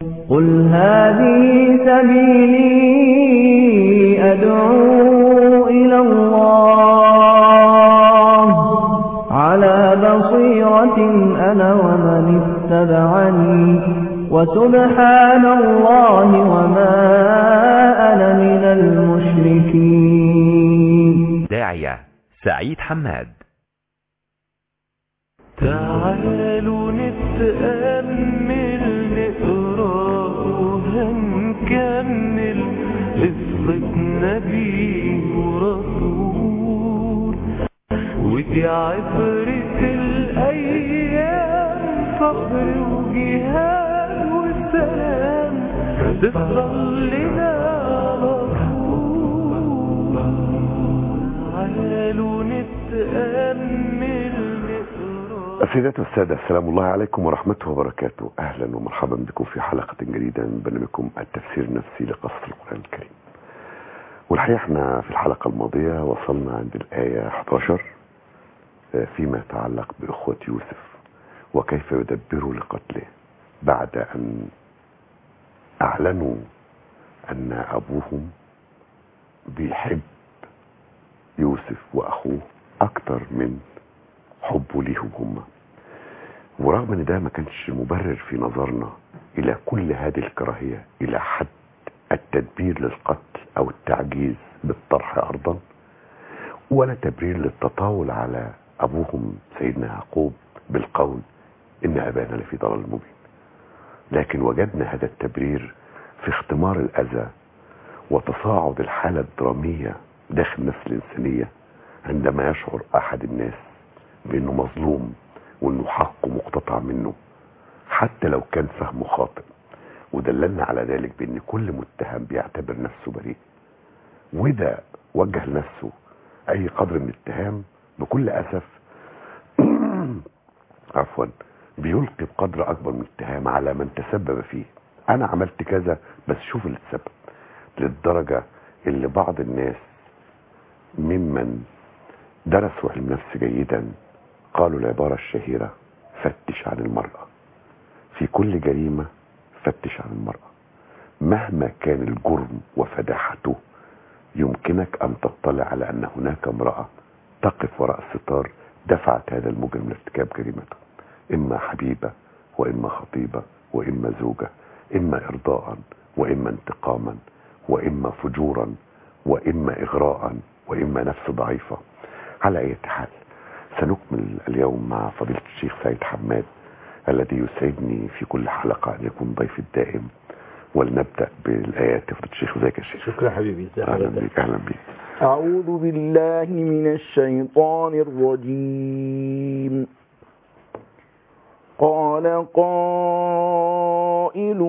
قل هذه سبيلي أدعو إلى الله على بصيرة أنا ومن اتبعني وسبحان الله وما أنا من المشركين داعية سعيد حماد تعالوا نتأمل نقرأ وهنكمل قصة نبي ورسول ودي عبرة الأيام صبر وجهاد وسلام تفضل لنا على طول تعالوا نتأمل نقرأ السيدات والسادة السلام الله عليكم ورحمته وبركاته أهلا ومرحبا بكم في حلقة جديدة من برنامجكم التفسير النفسي لقصة القرآن الكريم والحقيقة احنا في الحلقة الماضية وصلنا عند الآية 11 آه، فيما يتعلق بإخوة يوسف وكيف يدبروا لقتله بعد أن أعلنوا أن أبوهم بيحب يوسف وأخوه أكتر من حبه ليهم هم ورغم ان ده ما كانش مبرر في نظرنا الى كل هذه الكراهية الى حد التدبير للقتل او التعجيز بالطرح ارضا ولا تبرير للتطاول على ابوهم سيدنا يعقوب بالقول ان ابانا لفي ضلال مبين لكن وجدنا هذا التبرير في اختمار الاذى وتصاعد الحالة الدرامية داخل النفس الانسانية عندما يشعر احد الناس بانه مظلوم وانه حقه مقتطع منه حتى لو كان فهمه خاطئ ودللنا على ذلك بان كل متهم بيعتبر نفسه بريء وده وجه لنفسه اي قدر من الاتهام بكل اسف عفوا بيلقي بقدر اكبر من الاتهام على من تسبب فيه انا عملت كذا بس شوف اللي تسبب للدرجة اللي بعض الناس ممن درسوا علم نفس جيدا قالوا العبارة الشهيرة فتش عن المرأة في كل جريمة فتش عن المرأة مهما كان الجرم وفداحته يمكنك أن تطلع على أن هناك امرأة تقف وراء الستار دفعت هذا المجرم لارتكاب جريمته إما حبيبة وإما خطيبة وإما زوجة إما إرضاء وإما انتقاما وإما فجورا وإما إغراء وإما نفس ضعيفة على أي حال سنكمل اليوم مع فضيلة الشيخ سيد حماد الذي يسعدني في كل حلقة أن يكون ضيفي الدائم ولنبدأ بالآيات فضيلة الشيخ ازيك يا شيخ شكرا حبيبي ازي أهلا حضرتك بك أهلا بك أعوذ بالله من الشيطان الرجيم قال قائل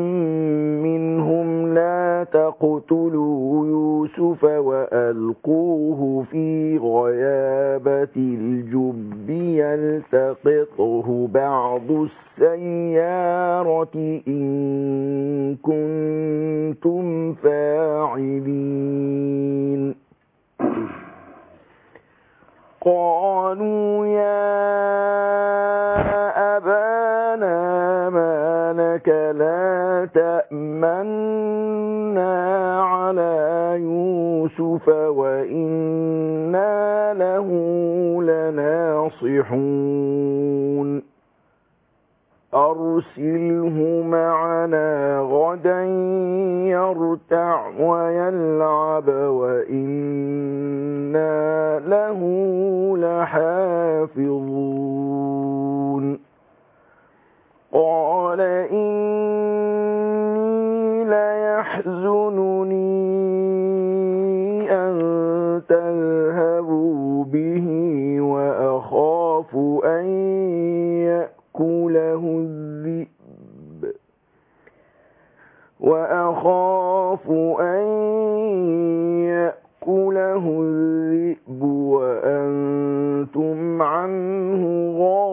منهم لا تقتلوا يوسف وألقوه في غيابة الجب يلتقطه بعض السيارة إن كنتم فاعلين قالوا يا أبانا ما لك لا تأمنا على يوسف وإنا له لناصحون أرسله معنا غدا يرتع ويلعب وإنا له لحافظون قال إني ليحزنني أن تذهبوا به وأخاف أن يأكله الذئب وأخاف أن يأكله الذئب وأنتم عنه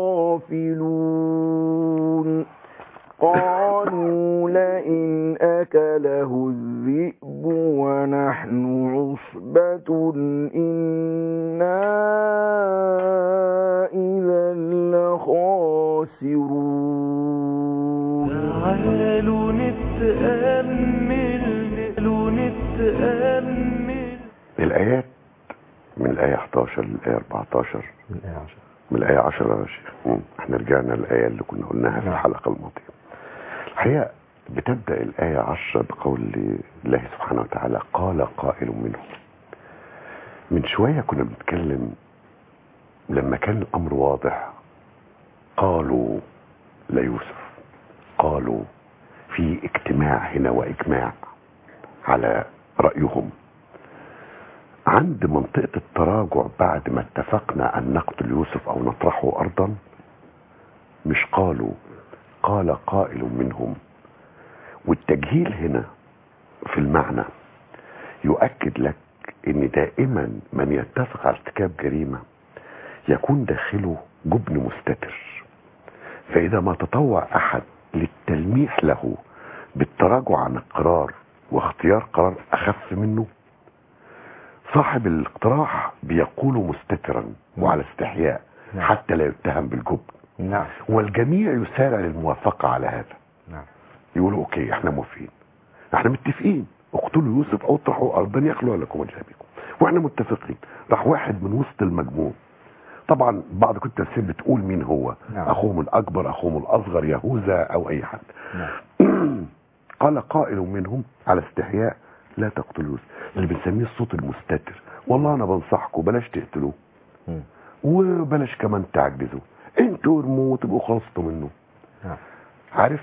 غافلون قالوا لئن أكله الذئب ونحن عصبة إنا إذا لخاسرون قالوا نتأمل قالوا نتأمل الآيات من الآية 11 للآية 14 من الآية 10 من الآية 10 يا شيخ مم. احنا رجعنا للآية اللي كنا قلناها في نعم. الحلقة الماضية الحقيقة بتبدأ الآية 10 بقول الله سبحانه وتعالى قال قائل منهم من شوية كنا بنتكلم لما كان الأمر واضح قالوا ليوسف قالوا في اجتماع هنا وإجماع على رأيهم عند منطقة التراجع بعد ما اتفقنا أن نقتل يوسف أو نطرحه أرضا مش قالوا قال قائل منهم والتجهيل هنا في المعنى يؤكد لك ان دائما من يتفق على ارتكاب جريمة يكون داخله جبن مستتر فاذا ما تطوع احد للتلميح له بالتراجع عن القرار واختيار قرار اخف منه صاحب الاقتراح بيقول مستترا وعلى استحياء نعم. حتى لا يتهم بالجبن نعم والجميع يسارع للموافقة على هذا نعم يقولوا اوكي احنا موافقين احنا متفقين اقتلوا يوسف او اطرحوا ارضا يخلو لكم وجه ابيكم واحنا متفقين راح واحد من وسط المجموع طبعا بعض كتب التفسير بتقول مين هو نعم. اخوهم الاكبر اخوهم الاصغر يهوذا او اي حد نعم قال قائل منهم على استحياء لا تقتلوا يوسف اللي بنسميه الصوت المستتر والله انا بنصحكم بلاش تقتلوه مم. وبلاش كمان تعجزوا انتوا ارموا وتبقوا خلصتوا منه نعم عارف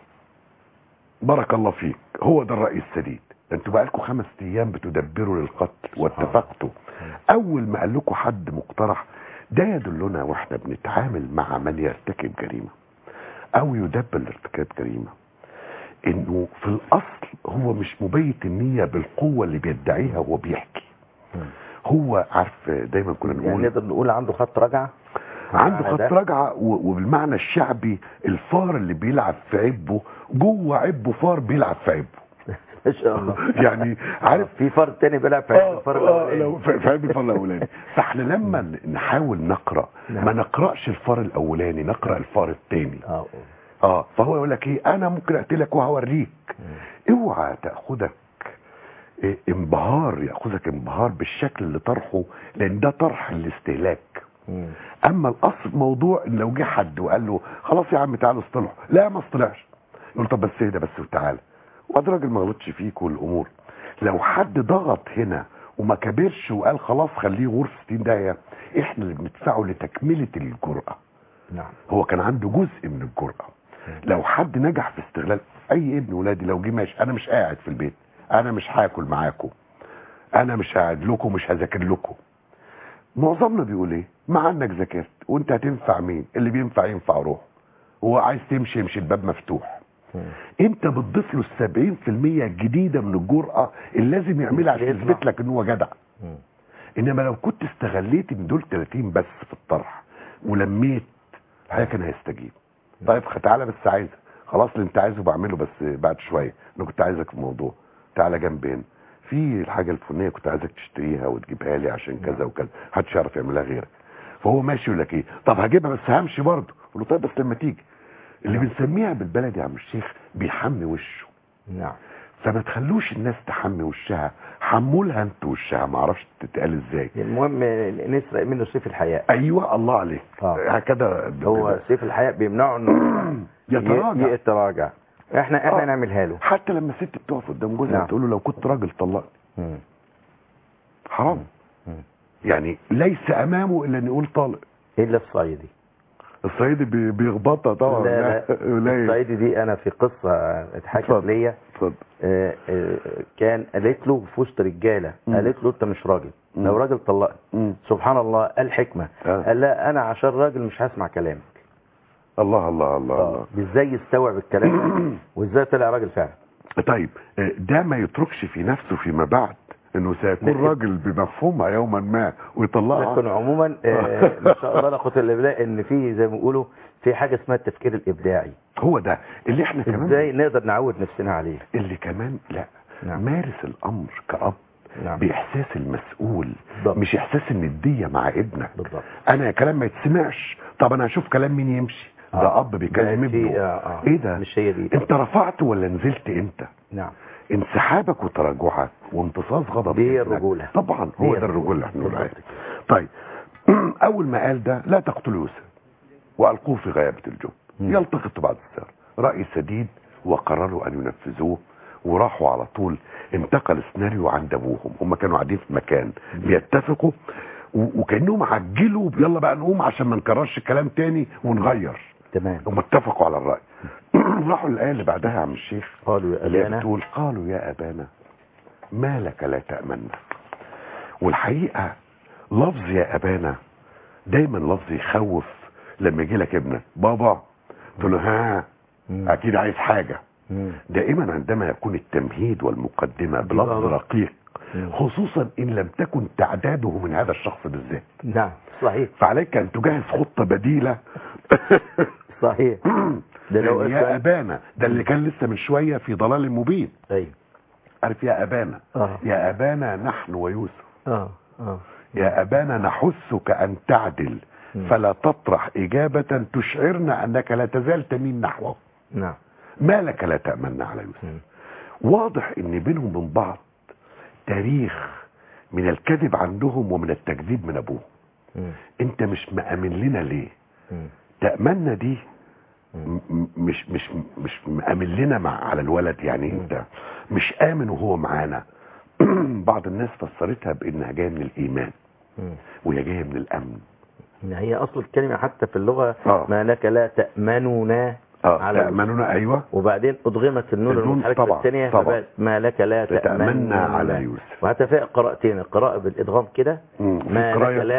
بارك الله فيك هو ده الرأي السديد انتوا بقالكم خمس ايام بتدبروا للقتل واتفقتوا اول ما قال لكم حد مقترح ده يدلنا واحنا بنتعامل مع من يرتكب جريمة او يدبر لارتكاب جريمة انه في الاصل هو مش مبيت النية بالقوة اللي بيدعيها وهو بيحكي مم. هو عارف دايما كنا يعني نقول نقدر نقول عنده خط رجعة عنده على خط ده؟ رجعه و- وبالمعنى الشعبي الفار اللي بيلعب في عبه جوه عبه فار بيلعب في عبه ما شاء الله يعني عارف في فرد تاني بيلعب في اه الفرد آه، الأولاني. لو في في عيب الفار الاولاني فاحنا لما ن- نحاول نقرا نعم. ما نقراش الفار الاولاني نقرا الفار الثاني اه اه فهو يقول لك ايه انا ممكن اقتلك وهوريك اوعى تاخدك إيه انبهار ياخذك انبهار بالشكل اللي طرحه لان ده طرح الاستهلاك مم. اما الاصل موضوع ان لو جه حد وقال له خلاص يا عم تعالوا اصطلحوا لا ما اصطلحش يقول طب بس اهدى بس وتعالى وبعد الراجل ما غلطش فيك والامور لو حد ضغط هنا وما كبرش وقال خلاص خليه غرفه 60 دقيقه احنا اللي بندفعه لتكمله الجرأه نعم هو كان عنده جزء من الجرأة لو حد نجح في استغلال اي ابن ولادي لو جه ماشي انا مش قاعد في البيت انا مش هاكل معاكم انا مش قاعد لكم مش هذاكر لكم معظمنا بيقول ايه ما عنك ذاكرت وانت هتنفع مين اللي بينفع ينفع روح هو عايز تمشي يمشي الباب مفتوح مم. انت بتضيف له السبعين في المية الجديدة من الجرأة اللي لازم يعملها عشان يطلع. يثبت لك ان هو جدع مم. انما لو كنت استغليت ان دول 30 بس في الطرح ولميت الحقيقه كان هيستجيب طيب خ- تعالى بس عايز خلاص اللي انت عايزه بعمله بس بعد شويه انا كنت عايزك في موضوع تعالى جنب هنا في الحاجه الفلانيه كنت عايزك تشتريها وتجيبها لي عشان كذا وكذا محدش يعرف يعملها غيرك فهو ماشي يقول لك ايه طب هجيبها بس همشي برضه اقول له طيب بس لما تيجي اللي بنسميها بالبلدي يا عم الشيخ بيحمي وشه نعم فما تخلوش الناس تحمي وشها حمولها انت وشها ما اعرفش تتقال ازاي المهم نسرق منه سيف الحياء ايوه الله عليك آه. هكذا هو سيف الحياء بيمنعه انه يتراجع. ي- يتراجع احنا احنا آه. نعملها له حتى لما الست بتقف قدام جوزها نعم. تقول له لو كنت راجل طلقني مم. حرام مم. يعني ليس امامه الا ان يقول طالق الا الصعيدي الصعيدي بي- بيخبطها طبعا لا لا لا الصعيدي دي انا في قصه اتحكت اتفضل. ليا اتفضل آه، آه، كان قالت له في وسط رجاله مم. قالت له انت مش راجل مم. لو راجل طلقني مم. سبحان الله قال حكمه آه. قال لا انا عشان راجل مش هسمع كلامك الله الله الله آه. الله ازاي يستوعب الكلام وازاي طلع راجل فعلا طيب آه، ده ما يتركش في نفسه فيما بعد انه سيكون لا. راجل بمفهومها يوما ما ويطلقها لكن عموما آه، ما شاء الله لا قوه الا بالله ان في زي ما بيقولوا في حاجه اسمها التفكير الابداعي هو ده اللي احنا كمان ازاي نقدر نعود نفسنا عليه اللي كمان لا نعم. مارس الامر كأب نعم. باحساس المسؤول بالضبط. مش احساس النديه مع ابنك بالضبط. انا كلام ما يتسمعش طب انا هشوف كلام مين يمشي ده اب بيكلم بقت في- ابنه آه، آه. ايه ده مش هي دي انت رفعت ولا نزلت انت نعم انسحابك وتراجعك وامتصاص غضب دي ابنك. الرجولة. طبعا دي هو ده الرجولة. الرجوله اللي احنا بنقول عليه بالظبط طيب اول ما قال ده لا تقتلوا يوسف والقوه في غيابه الجب مم. يلتقط بعد السير راي سديد وقرروا ان ينفذوه وراحوا على طول انتقل السيناريو عند ابوهم هم كانوا قاعدين في مكان بيتفقوا و- وكانهم عجلوا يلا بقى نقوم عشان ما نكررش الكلام تاني ونغير تمام هم اتفقوا على الراي راحوا الايه اللي بعدها يا عم الشيخ قالوا يا اللي هي أبانا بتقول قالوا يا أبانا ما لك لا تأمنا والحقيقة لفظ يا أبانا دايما لفظ يخوف لما يجي لك ابنك بابا تقول له ها مم. أكيد عايز حاجة مم. دائما عندما يكون التمهيد والمقدمة دي بلفظ بقى- رقيق مم. خصوصا إن لم تكن تعداده من هذا الشخص بالذات نعم صحيح فعليك أن تجهز خطة بديلة صحيح ده لو يعني يا أسأل- أبانا ده اللي كان لسه من شوية في ضلال مبين ايوه عارف يا أبانا اه يا أبانا نحن ويوسف اه اه يا أبانا نحثك أن تعدل مم. فلا تطرح إجابة تشعرنا أنك لا تزال تميل نحوه نعم ما لك لا تأمن على يوسف مم. واضح ان بينهم وبين بعض تاريخ من الكذب عندهم ومن التكذيب من ابوه مم. انت مش مأمن لنا ليه مم. تأمنا دي مم. م- م- مش مش مش مأمن لنا مع على الولد يعني مم. انت مش آمن وهو معانا بعض الناس فسرتها بانها جايه من الايمان مم. وهي جايه من الامن إن هي اصل الكلمه حتى في اللغه آه. ما لك لا تامننا اه على تأمننا ايوه وبعدين ادغمت النون النون المتحركه طبعا، الثانيه طبعا. فبقت ما لك لا تأمنا تامنا على يوسف وحتى في قراءتين القراءه بالادغام كده مم. في ما لك قراية- لا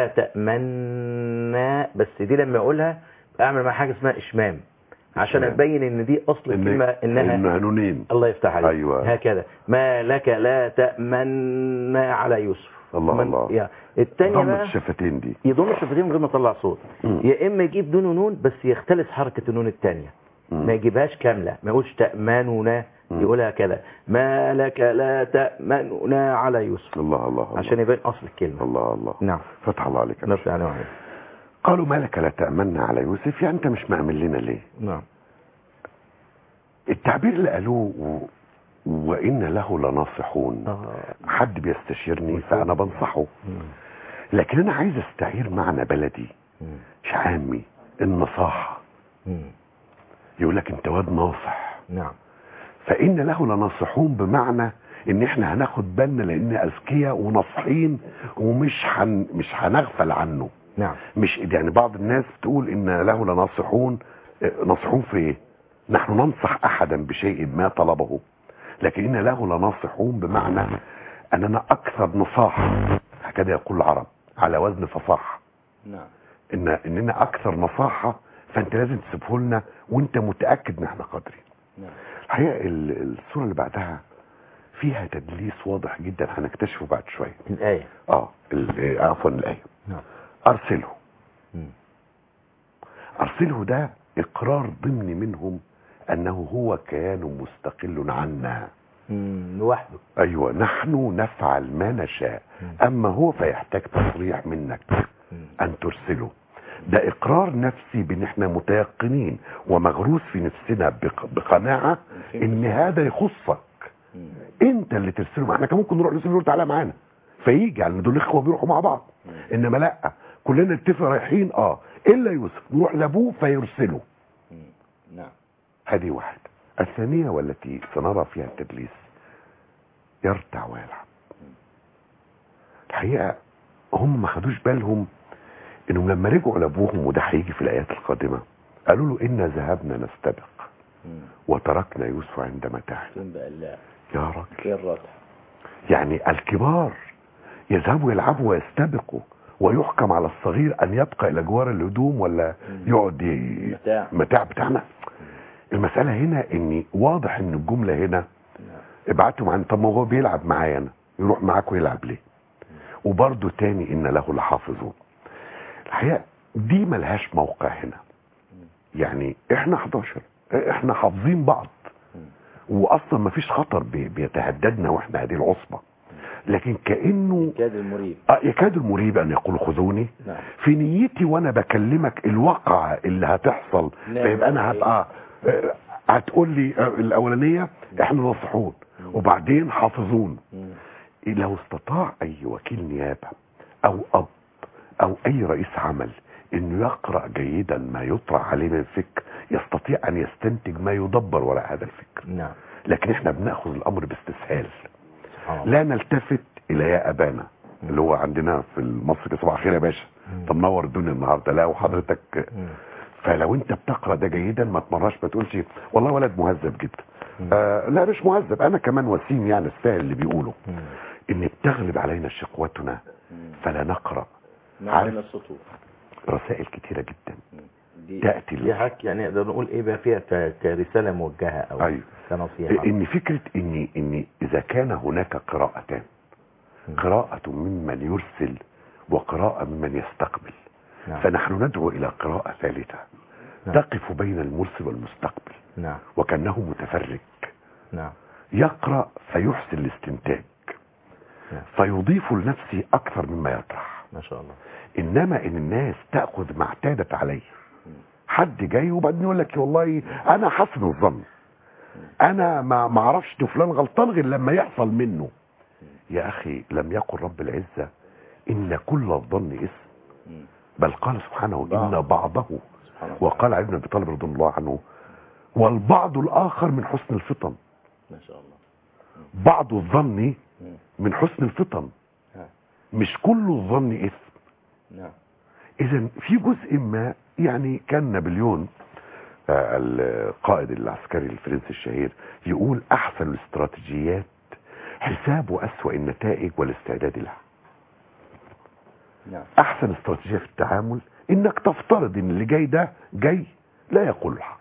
تامنا بس دي لما اقولها اعمل مع حاجه اسمها اشمام عشان إشمام. ابين ان دي اصل الكلمه انها انها نونين الله يفتح عليك أيوة. هكذا ما لك لا تامنا على يوسف الله من- الله. يا الثانيه ضمت بقى الشفتين دي يضم الشفتين من غير ما يطلع صوت مم. يا اما يجيب نون ونون بس يختلس حركه النون الثانيه مم. ما يجيبهاش كامله ما يقولش تامننا مم. يقولها كده ما لك لا تامننا على يوسف الله الله الله عشان يبين اصل الكلمه الله الله نعم فتح الله عليك يا نرجع عليه قالوا ما لك لا تأمنا على يوسف يعني انت مش مأمن لنا ليه نعم التعبير اللي قالوه و... وإن له لناصحون آه. حد بيستشيرني فأنا بنصحه مم. لكن أنا عايز استعير معنى بلدي مم. شعامي النصاحة مم. يقول لك انت واد ناصح نعم فإن له لناصحون بمعنى ان احنا هناخد بالنا لان اذكياء وناصحين ومش هن... مش هنغفل عنه نعم مش يعني بعض الناس تقول ان له لناصحون اه، ناصحون في ايه نحن ننصح احدا بشيء ما طلبه لكن ان له لناصحون بمعنى اننا اكثر نصاحة هكذا يقول العرب على وزن فصاحة نعم ان اننا اكثر نصاحة فانت لازم تسيبه لنا وانت متأكد ان احنا قادرين نعم الحقيقة ال- الصورة اللي بعدها فيها تدليس واضح جدا هنكتشفه بعد شوية الآية اه ال- عفوا الآية نعم ارسله مم. أرسله ده إقرار ضمني منهم أنه هو كيان مستقل عنا مم. لوحده أيوة نحن نفعل ما نشاء مم. أما هو فيحتاج تصريح منك مم. أن ترسله ده إقرار نفسي بأن احنا متيقنين ومغروس في نفسنا بق- بقناعة إن هذا يخصك مم. انت اللي ترسله ما احنا كان ممكن نروح لسه نقول تعالى معانا فيجي يعني دول اخوه بيروحوا مع بعض انما لا كلنا نتفق رايحين اه الا يوسف نروح لابوه فيرسله مم. نعم هذه واحدة الثانية والتي سنرى فيها التدليس يرتع ويلعب الحقيقة هم ما خدوش بالهم انهم لما رجعوا لابوهم وده هيجي في الايات القادمة قالوا له انا ذهبنا نستبق مم. وتركنا يوسف عند متاعنا فين بقى الله يا راجل فين الرتح يعني الكبار يذهبوا يلعبوا ويستبقوا ويحكم على الصغير ان يبقى الى جوار الهدوم ولا يقعد ي- متاع. متاع بتاعنا المسألة هنا ان واضح ان الجملة هنا نعم. ابعتهم عن طب ما هو بيلعب معايا انا يروح معاك ويلعب ليه وبرضه تاني ان له لحافظون الحقيقة دي ملهاش موقع هنا يعني احنا 11 احنا حافظين بعض واصلا مفيش خطر بي- بيتهددنا واحنا هذه العصبة لكن كانه كاد المريب آه، يكاد المريب ان يقول خذوني نعم في نيتي وانا بكلمك الواقعة اللي هتحصل نعم. فيبقى انا هبقى آه، هتقول لي آه، الاولانية احنا ناصحون وبعدين حافظون مم. لو استطاع اي وكيل نيابة او اب او اي رئيس عمل انه يقرأ جيدا ما يطرح عليه من فكر يستطيع ان يستنتج ما يدبر وراء هذا الفكر نعم لكن احنا بناخذ الامر باستسهال سبحان الله لا نلتفت الى يا ابانا اللي هو عندنا في مصر صباح الخير يا باشا طب نور الدنيا النهارده لا وحضرتك مم. فلو انت بتقرا ده جيدا ما تمرش ما تقولش والله ولد مهذب جدا آه لا مش مهذب انا كمان وسيم يعني السهل اللي بيقوله مم. ان بتغلب علينا شقوتنا فلا نقرا ما عارف؟ بين السطور رسائل كتيره جدا دي تأتي دي حاجة يعني نقدر نقول ايه بقى فيها ك- كرسالة موجهة او أيوة. كنصيحة ان فكره ان ان اذا كان هناك قراءتان قراءه ممن يرسل وقراءه ممن يستقبل نعم. فنحن ندعو الى قراءه ثالثه نعم. تقف بين المرسل والمستقبل نعم وكانه متفرج نعم يقرا فيحسن الاستنتاج نعم. فيضيف لنفسه اكثر مما يطرح ما شاء الله انما ان الناس تاخذ ما اعتادت عليه حد جاي وبعدين يقول لك والله انا حسن الظن انا ما ما اعرفش ده فلان غلطان غير لما يحصل منه يا اخي لم يقل رب العزه ان كل الظن اسم مم. بل قال سبحانه بعض. ان بعضه سبحان الله وقال علي بن ابي طالب رضي الله عنه والبعض الاخر من حسن الفطن ما شاء الله بعض الظن مم. من حسن الفطن ها. مش كل الظن اسم نعم اذا في جزء ما يعني كان نابليون آه، القائد العسكري الفرنسي الشهير يقول احسن الاستراتيجيات حساب واسوأ النتائج والاستعداد لها نعم احسن استراتيجيه في التعامل انك تفترض ان اللي جاي ده جاي لا يقول الحق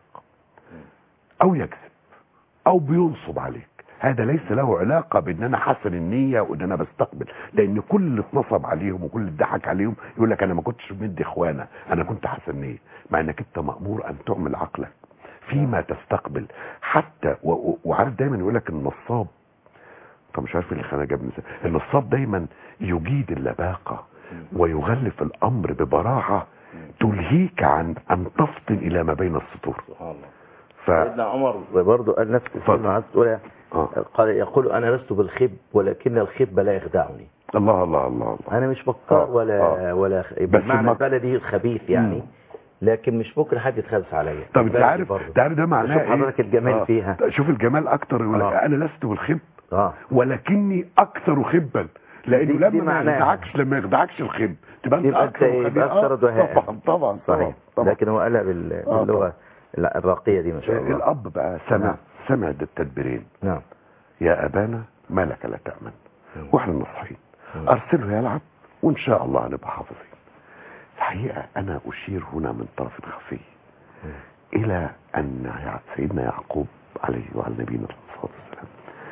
او يكذب او بينصب عليك هذا ليس له علاقة بان انا حسن النية وان انا بستقبل لان كل اللي اتنصب عليهم وكل اللي اتضحك عليهم يقول لك انا ما كنتش مدي اخوانا انا كنت حسن نية مع انك انت مأمور ان تعمل عقلك فيما تستقبل حتى و- و- وعارف دايما يقول لك النصاب طب مش عارف اللي خلاني جاب مثال النصاب دايما يجيد اللباقة ويغلف الامر ببراعة تلهيك عن ان تفطن الى ما بين السطور سبحان الله ف... سيدنا عمر برضه قال نفس اتفضل. الكلمة عايز تقولها آه. قال يقول انا لست بالخب ولكن الخب لا يخدعني الله الله الله الله انا مش بكار آه، ولا آه. ولا خ... بالمعنى المك- البلدي الخبيث يعني لكن مش ممكن حد يتخلص عليا طب انت بلدي عارف برضه. ده ده معناه شوف ايه حضرتك الجمال فيها. شوف الجمال اكتر يقول لك آه. انا لست بالخب اه ولكني اكثر خبا لانه دي- دي لما ما معناها. يخدعكش لما يخدعكش الخب تبقى انت يبقى انت اكثر ايه خبير. يبقى اكثر آه، دهاء طبعا طبعا صحيح طبعا طبعا لكن هو قالها بال- آه، باللغه لا، الراقيه دي ما شاء الله الاب بقى سمع نعم. سمع التدبيرين نعم يا ابانا ما لك لا تامن مم. واحنا نصحين مم. ارسله يلعب وان شاء الله هنبقى حافظين الحقيقه انا اشير هنا من طرف خفي الى ان يع- سيدنا يعقوب عليه وعلى نبينا الصلاه والسلام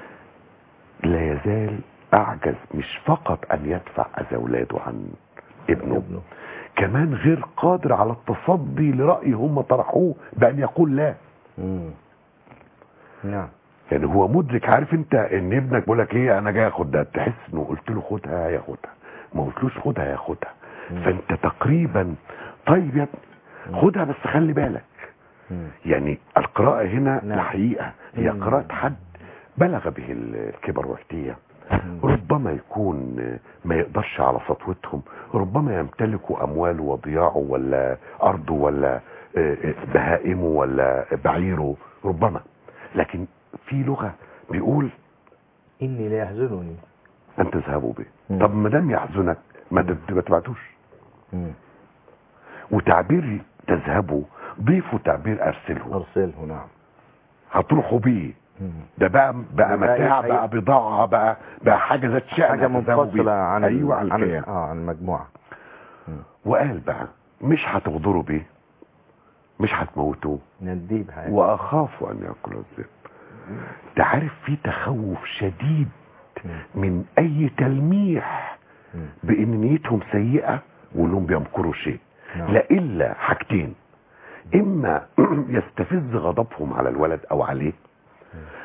لا يزال اعجز مش فقط ان يدفع اذى اولاده عن ابنه ابنه. كمان غير قادر على التصدي لراي هم طرحوه بان يقول لا مم. نعم يعني هو مدرك عارف انت ان ابنك بيقول لك ايه انا جاي اخد ده تحس انه قلت له خدها ياخدها ما قلتلوش خدها ياخدها مم. فانت تقريبا طيب يا ابني خدها بس خلي بالك مم. يعني القراءة هنا نعم. الحقيقة هي مم. قراءة حد بلغ به الكبر واحتية مم. ربما يكون ما يقدرش على سطوتهم ربما يمتلكوا أمواله وضياعه ولا أرضه ولا آه، آه، بهائمه ولا بعيره ربما لكن في لغة بيقول اني لا يحزنني أن تذهبوا به مم. طب ما دام يحزنك ما تب- ما تبعتوش مم. وتعبير تذهبوا ضيفوا تعبير أرسله ارسله نعم هتروحوا بيه مم. ده بقى بقى بقى متاع إيه؟ بقى بضاعة بقى بقى حاجة ذات شأن حاجه هتذهبوا منفصله بيه. عن ايوه عن عن الكيان اه عن المجموعه وقال بقى مش هتغدروا بيه مش هتموتوه نديه بحاجه واخاف ان ياكل الذئب ده عارف في تخوف شديد من اي تلميح مم. بان نيتهم سيئة وانهم بيمكروا شيء نعم. لا الا حاجتين اما يستفز غضبهم على الولد او عليه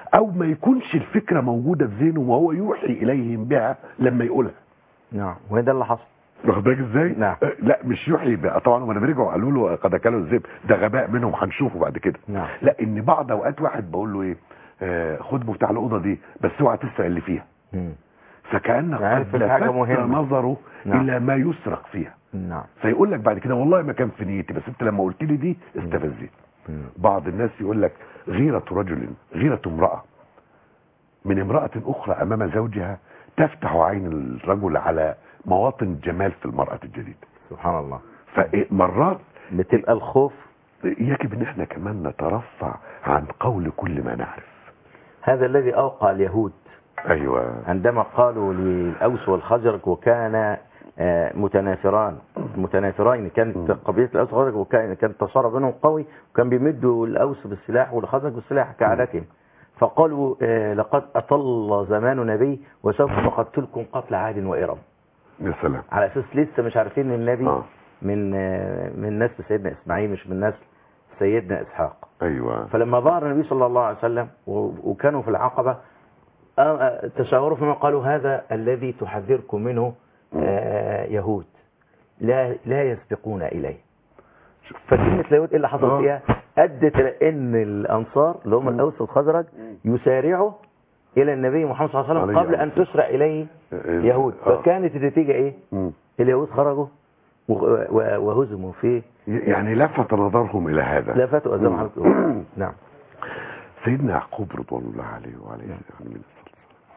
او ما يكونش الفكره موجوده في ذهنه وهو يوحي اليهم بها لما يقولها نعم وده اللي حصل واخد بالك ازاي؟ نعم. آه، لا مش يوحي بقى طبعا هم لما رجعوا قالوا له قد اكلوا الذئب ده غباء منهم هنشوفه بعد كده نعم. لا ان بعض اوقات واحد بقول له ايه آه خد مفتاح الاوضه دي بس اوعى تسرق اللي فيها مم. فكان يعني قد في حاجة لفت مهمة. نظره نعم. الى ما يسرق فيها نعم فيقول لك بعد كده والله ما كان في نيتي بس انت لما قلت لي دي استفزيت مم. بعض الناس يقول لك غيرة رجل غيرة امرأة من امرأة أخرى أمام زوجها تفتح عين الرجل على مواطن الجمال في المرأة الجديدة سبحان الله فمرات بتبقى الخوف يجب ان احنا كمان نترفع عن قول كل ما نعرف هذا الذي أوقع اليهود ايوه عندما قالوا للأوس والخزرج وكان آه، متنافران متنافرين كانت م. قبيلة الأوس والخزرج وكان كان التصارع بينهم قوي وكان بيمدوا الأوس بالسلاح والخزرج بالسلاح كعادتهم فقالوا آه، لقد أطل زمان نبي وسوف نقتلكم قتل عاد وإرم يا سلام على أساس لسه مش عارفين إن النبي آه. من آه، من نسل سيدنا إسماعيل مش من نسل سيدنا إسحاق ايوه فلما ظهر النبي صلى الله عليه وسلم و- وكانوا في العقبة آه، آه، تشاوروا فيما قالوا هذا الذي تحذركم منه آه، يهود لا لا يسبقون إليه فكلمة اليهود إيه اللي حصل آه. فيها أدت إلى أن الأنصار اللي هم الأوس والخزرج يسارعوا إلى النبي محمد صلى الله عليه وسلم عليه قبل أن تسرع إليه آه. يهود آه. فكانت النتيجة إيه مم. اليهود خرجوا و- و- وهزموا في يعني لفت نظرهم الى هذا لفتوا أزام مم. حضرتك نعم سيدنا يعقوب رضوان الله عليه وعليه يعني من الصلاة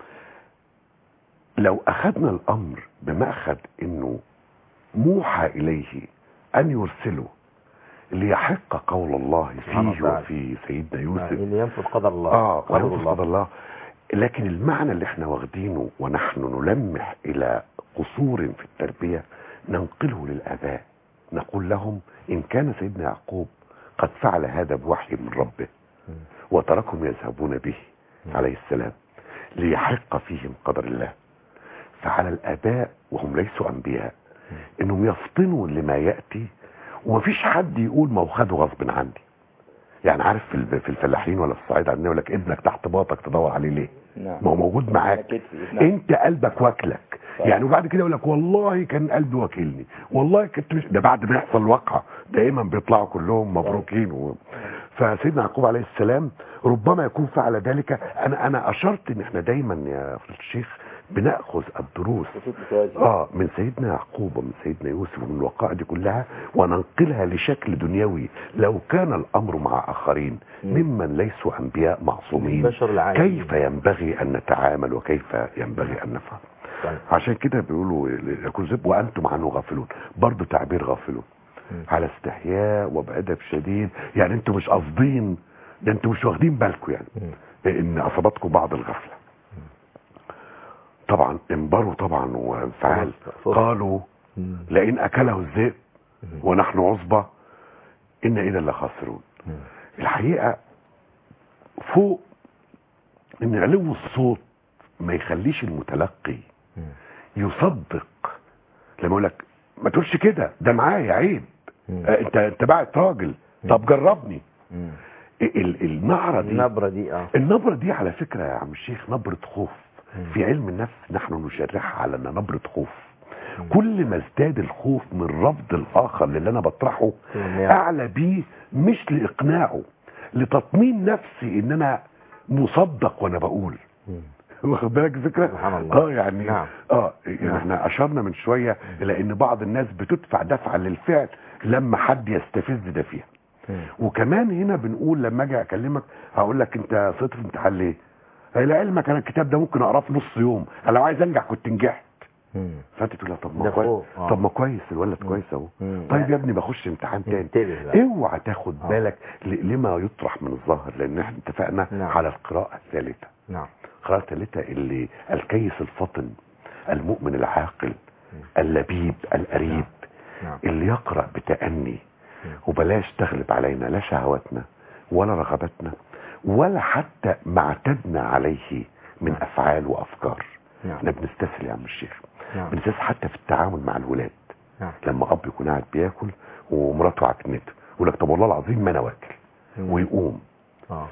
لو أخذنا الأمر بمأخذ أنه موحى إليه أن يرسله ليحق قول الله سبحانه فيه وتعالى. وفي سيدنا نعم، يوسف اللي ينفذ قدر الله اه قدر وينفذ قدر الله لكن المعنى اللي احنا واخدينه ونحن نلمح الى قصور في التربية ننقله للآباء نقول لهم إن كان سيدنا يعقوب قد فعل هذا بوحي من ربه وتركهم يذهبون به عليه السلام ليحق فيهم قدر الله فعلى الآباء وهم ليسوا أنبياء إنهم يفطنوا لما يأتي ومفيش حد يقول ما هو خده غصب عني يعني عارف في الب- في الفلاحين ولا في الصعيد عندنا يقول لك ابنك تحت باطك تدور عليه ليه نعم ما هو موجود معاك كتفي، نعم. انت قلبك واكلك صحيح. يعني وبعد كده يقول لك والله كان قلبي واكلني والله كنت مش ده بعد ما يحصل واقعه دائما بيطلعوا كلهم مبروكين و... فسيدنا يعقوب عليه السلام ربما يكون فعل ذلك انا انا اشرت ان احنا دايما يا فضيله الشيخ بناخذ الدروس اه من سيدنا يعقوب ومن سيدنا يوسف ومن الوقائع دي كلها وننقلها لشكل دنيوي لو كان الامر مع اخرين ممن ليسوا انبياء معصومين البشر العاديين. كيف ينبغي ان نتعامل وكيف ينبغي ان نفعل طيب. عشان كده بيقولوا يكون زب وانتم عنه غافلون برضو تعبير غافلون على استحياء وبأدب شديد يعني انتم مش قاصدين ده انتم مش واخدين بالكم يعني ان اصابتكم بعض الغفله طبعا انبروا طبعا وانفعال فرصة. قالوا مم. لئن اكله الذئب ونحن عصبه ان اذا لخاسرون الحقيقه فوق ان علو الصوت ما يخليش المتلقي يصدق لما يقول لك ما تقولش كده ده معايا عيب مم. آه، انت انت بعت راجل طب جربني مم. ال- النعره دي النبرة دي اه النبرة دي على فكرة يا عم الشيخ نبرة خوف في علم النفس نحن نشرحها على انها نبرة خوف كل ما ازداد الخوف من رفض الاخر اللي انا بطرحه نعم. اعلى بيه مش لاقناعه لتطمين نفسي ان انا مصدق وانا بقول واخد بالك الفكره سبحان الله. اه يعني نعم. اه يعني احنا اشرنا من شويه الى ان بعض الناس بتدفع دفعا للفعل لما حد يستفز ده فيها وكمان هنا بنقول لما اجي اكلمك هقول لك انت سقطت في امتحان ليه؟ لعلمك انا الكتاب ده ممكن اقراه في نص يوم انا لو عايز انجح كنت نجحت مم. فانت تقول لها طب ده ما كويس فوق. آه. طب ما كويس الولد كويس اهو مم. طيب يا ابني بخش امتحان تاني انتبه بقى. اوعى تاخد آه. بالك ل- لما يطرح من الظاهر لان احنا اتفقنا نعم. على القراءه الثالثه نعم القراءه الثالثه اللي الكيس الفطن المؤمن العاقل اللبيب القريب نعم اللي يقرأ بتأني وبلاش تغلب علينا لا شهواتنا ولا رغباتنا ولا حتى ما اعتدنا عليه من أفعال وأفكار نعم. احنا بنستسهل يا عم الشيخ نعم. بنستسهل حتى في التعامل مع الولاد نعم لما أب يكون قاعد بياكل ومراته عكنته يقول لك طب والله العظيم ما أنا واكل مم. ويقوم اه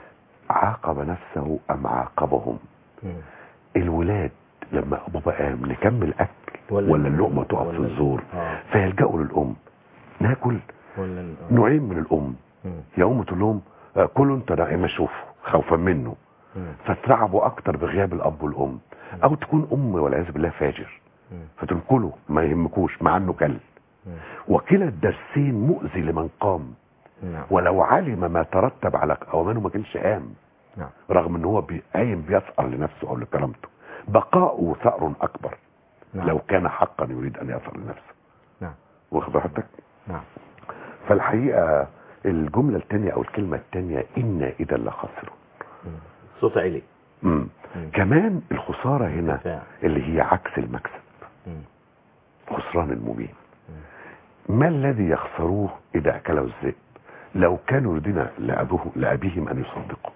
عاقب نفسه ام عاقبهم مم. الولاد لما بابا قام نكمل اكل ولا- ولا, اللقمه تقف في ولا- الزور آه. فيلجأوا للام ناكل ولا ال- آه. نوعين من الام مم. يا ام تقول لهم آه، كلوا انت نايم اشوفه خوفا منه مم. فترعبوا اكتر بغياب الاب والام او تكون ام والعياذ بالله فاجر مم. فتقول كلوا ما يهمكوش مع انه كل مم. وكلا الدرسين مؤذي لمن قام نعم ولو علم ما ترتب على اوامره ما كانش قام نعم رغم ان هو بي- قايم بيثأر لنفسه او لكرامته بقاؤه ثأر اكبر نعم. لو كان حقا يريد ان يثأر لنفسه نعم واخد راحتك نعم فالحقيقه الجمله الثانيه او الكلمه الثانيه انا اذا لخاسرون مم. صوت عالي مم. مم. كمان الخساره هنا فعلا. اللي هي عكس المكسب مم. خسران المبين ما الذي يخسروه اذا اكله الذئب لو كانوا يريدون لأبوه لابيهم ان يصدقوا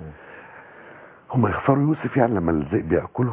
هم يخسروا يوسف يعني لما الذئب ياكله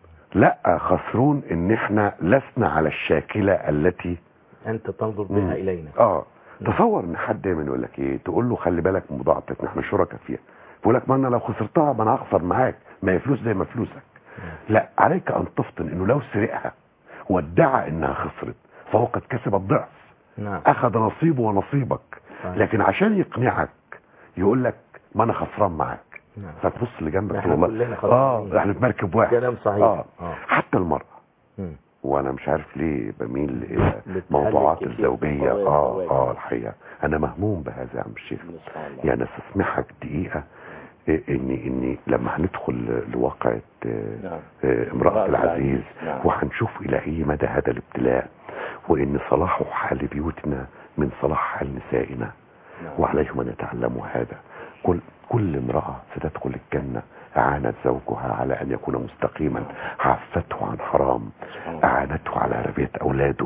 لا خسرون ان احنا لسنا على الشاكله التي انت تنظر مم. بها الينا اه تصور ان حد دايما يقول لك ايه تقول له خلي بالك من بضاعتك احنا شركاء فيها بيقول لك ما انا لو خسرتها ما انا هخسر معاك ما هي فلوس زي ما فلوسك لا عليك ان تفطن انه لو سرقها وادعى انها خسرت فهو قد كسب الضعف نعم اخذ نصيبه ونصيبك صحيح. لكن عشان يقنعك يقول لك ما انا خسران معاك نعم. فتبص لجنبك احنا تقول كلنا والله خسرانين. اه احنا في مركب واحد كلام صحيح. اه آه. حتى المرأة مم. وانا مش عارف ليه بميل الى بتقلل موضوعات كتير الزوجية قضايا اه الزواج. اه الحقيقة انا مهموم بهذا يا عم الشيخ يعني استسمحك دقيقة إيه، اني اني لما هندخل لواقعة آه، نعم. آه، امرأة العزيز نعم. وهنشوف الى اي مدى هذا الابتلاء وان صلاح حال بيوتنا من صلاح حال نسائنا وعليهم ان يتعلموا هذا كل كل امرأة ستدخل الجنة أعانت زوجها على أن يكون مستقيما عفته عن حرام أعانته على ربية أولاده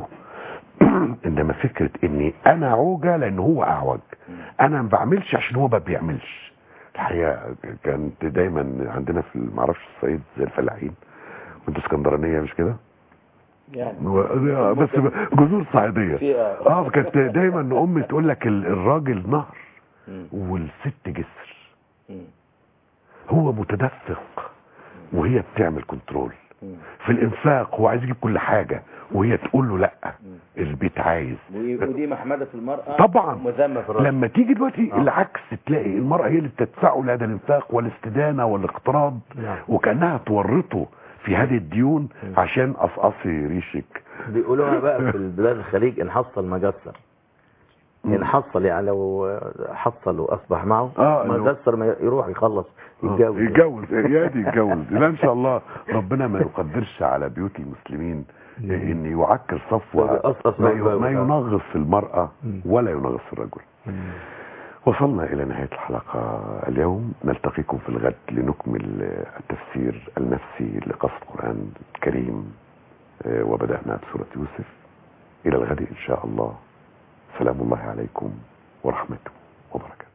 إنما فكرة إني أنا عوجة لأن هو أعوج أنا ما بعملش عشان هو ما بيعملش الحقيقة كانت دايما عندنا في معرفش الصعيد زي الفلاحين وانتوا اسكندرانية مش كده؟ يعني و- بس جذور صعيدية في- اه كانت دايما امي تقول لك ال- الراجل نهر مم. والست جسر مم. هو متدفق وهي بتعمل كنترول مم. في الانفاق هو عايز يجيب كل حاجة وهي تقول له لا البيت عايز ودي محمدة في المرأة طبعا وذمة في الرجل لما تيجي دلوقتي آه. العكس تلاقي المرأة هي اللي بتدفعه لهذا الانفاق والاستدانة والاقتراض نعم. وكأنها تورطه في هذه الديون عشان قصقصي ريشك بيقولوها بقى في البلاد الخليج ان حصل مجسر ان حصل يعني لو حصل واصبح معه آه، إنه- مجسر ما يروح يخلص يتجوز يتجوز يا دي يتجوز لا ان شاء الله ربنا ما يقدرش على بيوت المسلمين ان يعكر صفوه يقصقص ما, مجوز. ما ينغص المرأة ولا ينغص الرجل وصلنا الى نهاية الحلقة اليوم نلتقيكم في الغد لنكمل التفسير النفسي لقصة القرآن الكريم آه، وبدأنا بسورة يوسف الى الغد ان شاء الله سلام الله عليكم ورحمته وبركاته